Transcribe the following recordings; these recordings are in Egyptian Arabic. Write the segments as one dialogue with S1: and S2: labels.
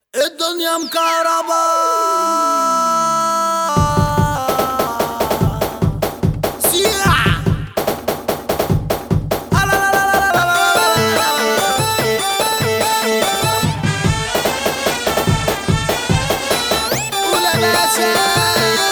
S1: الدنيا مكهربا سيع لا لا لا لا لا لا ولا باشا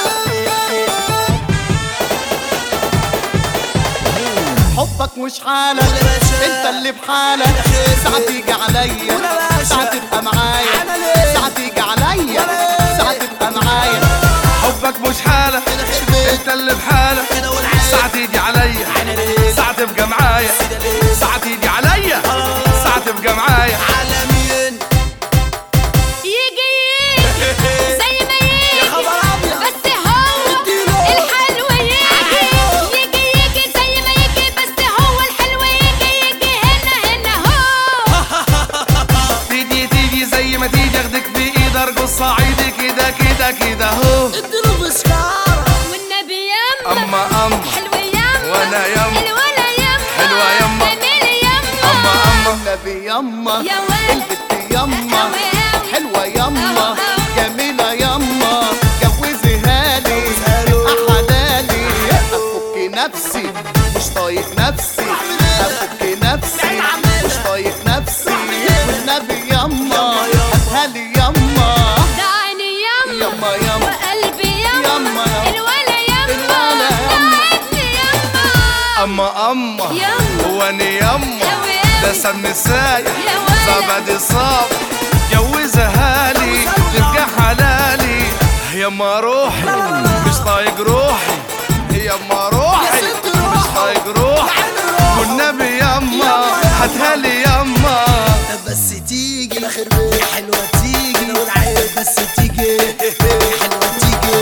S2: حبك مش حالك انت اللي بحالك ساعة تيجي عليا ساعة تبقى معايا ساعة تيجي عليا ساعة تبقى معايا
S3: حبك مش حالك انت اللي بحالك ساعة تيجي عليا ساعة تبقى معايا ساعة تيجي عليا ساعة تبقى معايا
S1: عالمين
S4: يجي يجي زي ما يجي
S1: خبر أبيض.
S4: بس هو
S1: اديله.
S4: الحلو يجي يجي يجي زي ما يجي بس هو الحلو يجي يجي هنا هنا هو
S3: تيجي تيجي زي ما تيجي اخدك بايد ارقص صعيدي كده كده كده هو
S1: اديله بسكارة
S4: والنبي يما
S3: اما اما
S4: حلو يما
S3: وأنا يما.
S4: الولا يما
S3: حلوة يما.
S4: جميل يما
S3: اما اما
S2: النبي يما
S4: يا ولد.
S2: البت يما
S4: أوي أوي.
S2: حلوة يما
S4: أوي أوي.
S2: جميلة يما جوزيها لي حلالي افك نفسي مش طايق نفسي افك نفسي مش طايق نفسي والنبي يما هاتها لي يما
S4: ده عيني يما
S2: يما يما
S4: وقلبي يما
S2: يما يما.
S4: الولا يما
S2: الولا
S4: ده
S2: يما.
S4: ابني يما
S3: اما اما
S4: يما.
S3: واني يما
S4: أوي
S3: ده
S4: أوي.
S3: سمن سايح
S4: يا ولد.
S3: زبدي صاب جوزها لي تبقى حلالي يما روحي مش طايق روحي يما روحي مش طايق روحي والنبي يما هاتها لي يما
S1: بس تيجي الاخر بيه حلوه تيجي والعيب بس تيجي حلوه تيجي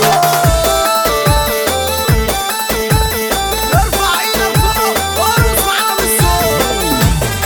S1: ارفع ايدك فوق وارقص معانا بالصوت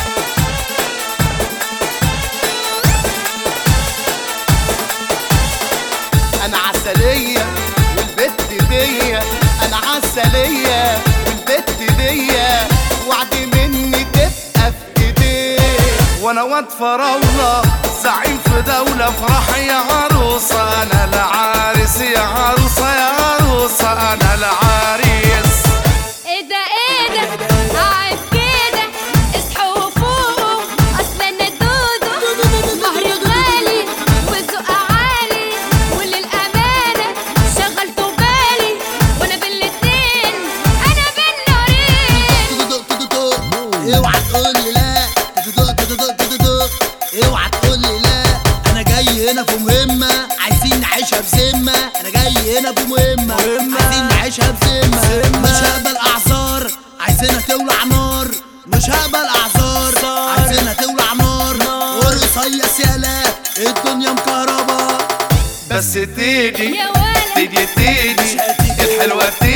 S2: انا عسلية والبت دي انا عسلية والبت دي وعد مني تبقى في ايديك
S3: وانا واد فراولة زعيم في دولة افرح يا عروسة انا العارس يا عروسة يا عروسة انا العريس
S4: ايه ده ايه ده قاعد كده اصحوا وفوقوا اصل انا دودو مهري غالي والذوق عالي وللامانه شغلتوا بالي وانا بالاتنين انا بالنارين
S1: تدق تدق اوعى تقول لي لا تدق تدق تدق اوعى تقول لي لا انا جاي هنا في مهمه عايزين نعيشها بذمه انا جاي هنا في مهمه عايزين نعيشها بذمه مش هقبل اعذار عايزينها تولع نار مش هقبل اعذار عايزينها تولع نار ورصيص يالا الدنيا مكهربا
S3: بس تيجي
S4: يا ولد
S3: تيجي تيجي الحلوة تيجي